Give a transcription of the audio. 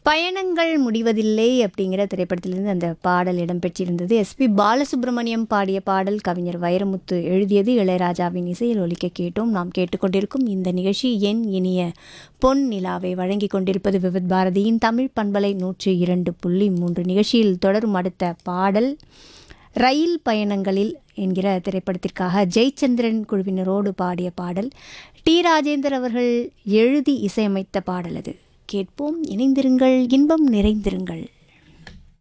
பயணங்கள் முடிவதில்லை அப்படிங்கிற திரைப்படத்திலிருந்து அந்த பாடல் இடம்பெற்றிருந்தது எஸ்பி பாலசுப்ரமணியம் பாடிய பாடல் கவிஞர் வைரமுத்து எழுதியது இளையராஜாவின் இசையில் ஒலிக்க கேட்டோம் நாம் கேட்டுக்கொண்டிருக்கும் இந்த நிகழ்ச்சி என் இனிய பொன் நிலாவை வழங்கி கொண்டிருப்பது விவித் பாரதியின் தமிழ் பண்பலை நூற்றி இரண்டு புள்ளி மூன்று நிகழ்ச்சியில் தொடரும் அடுத்த பாடல் ரயில் பயணங்களில் என்கிற திரைப்படத்திற்காக ஜெயச்சந்திரன் குழுவினரோடு பாடிய பாடல் டி ராஜேந்தர் அவர்கள் எழுதி இசையமைத்த பாடல் அது கேட்போம் இணைந்திருங்கள் இன்பம் நிறைந்திருங்கள்